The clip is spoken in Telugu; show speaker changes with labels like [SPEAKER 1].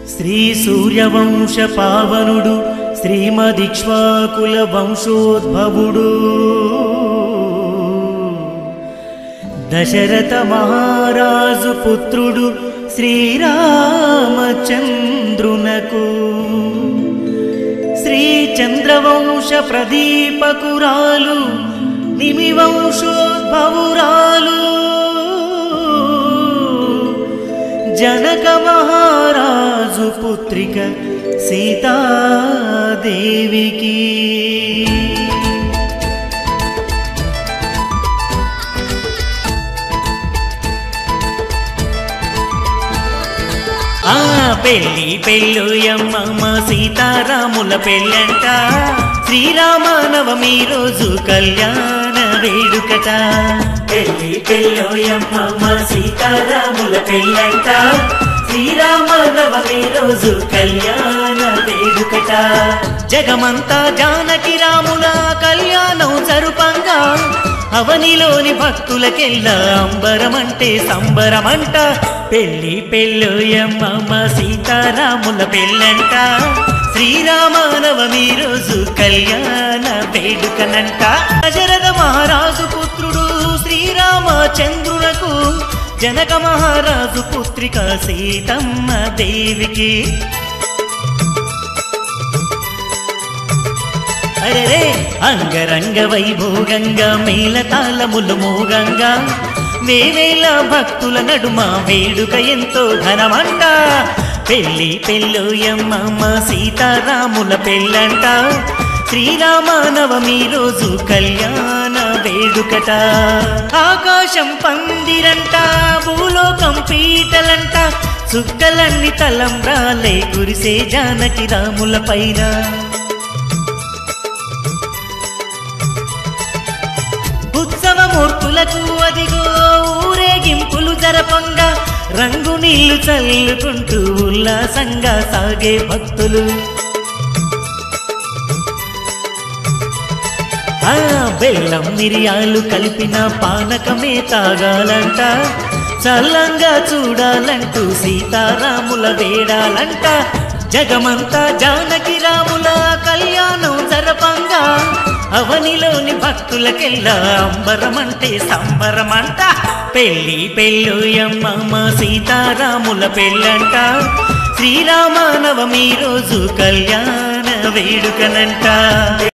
[SPEAKER 1] శ్రీ సూర్యవంశ పావనుడు శ్రీమదిక్ష్వాకుల వంశోద్భవుడు దశరథ మహారాజు పుత్రుడు శ్రీరామచంద్రునకు శ్రీ చంద్రవంశ ప్రదీపకురాలు నిమివంశోద్భవురాలు జనక మహారాజు పుత్రిక సీతాదేవికి ఆ పెళ్ళి పెళ్ళుయమ్మ సీతారాముల పెళ్ళంట శ్రీరామ నవమి రోజు కళ్యాణ వేడుకట పెళ్ళి పెళ్ళుయమ్మ సీతారాముల పెళ్ళంట శ్రీరామ నవమి రోజు కళ్యాణ వేడుకట జగమంతా జానకి రాముల కళ్యాణం జరుపంగా అవనిలోని భక్తులకెల్లా అంబరమంటే సంబరమంట పెళ్ళి పెళ్ళోయమ్మ సీతారాముల పెళ్ళంట శ్రీరామనవమి రోజు కళ్యాణ వేడుకనంట దశరథ మహారాజు పుత్రుడు శ్రీరామచంద్రునకు జనక మహారాజు పుత్రిక సీతమ్మ దేవికి అరే అంగరంగ వైభోగంగా మేళతాళములు మోగంగా వేవేల భక్తుల నడుమ వేడుక ఎంతో ఘనమంట పెళ్ళి పెళ్ళోయమ్మ సీతారాముల పెళ్ళంట శ్రీరామ నవమి రోజు కళ్యాణ వేడుకట ఆకాశం పందిరంట భూలోకం పీటలంట చుక్కలన్నీ తలంబ్రాలే కురిసే జానకి రాముల పైన ఉత్సవమూర్తులకు అదిగో ఊరేగింపులు జరపంగా రంగు నీళ్లు చల్లుకుంటూ ఉల్లాసంగా సాగే భక్తులు ఆ బెల్లం మిరియాలు కలిపిన పానకమే తాగాలంట చల్లంగా చూడాలంటూ సీతారాముల వేడాలంట జగమంతా జానకి రాముల కళ్యాణం జరపంగా అవనిలోని భక్తులకెల్లా అంబరమంటే సంబరమంట పెళ్ళి పెళ్ళోయమ్మ సీతారాముల పెళ్ళంట శ్రీరామ నవమి రోజు కళ్యాణ వేడుకనంట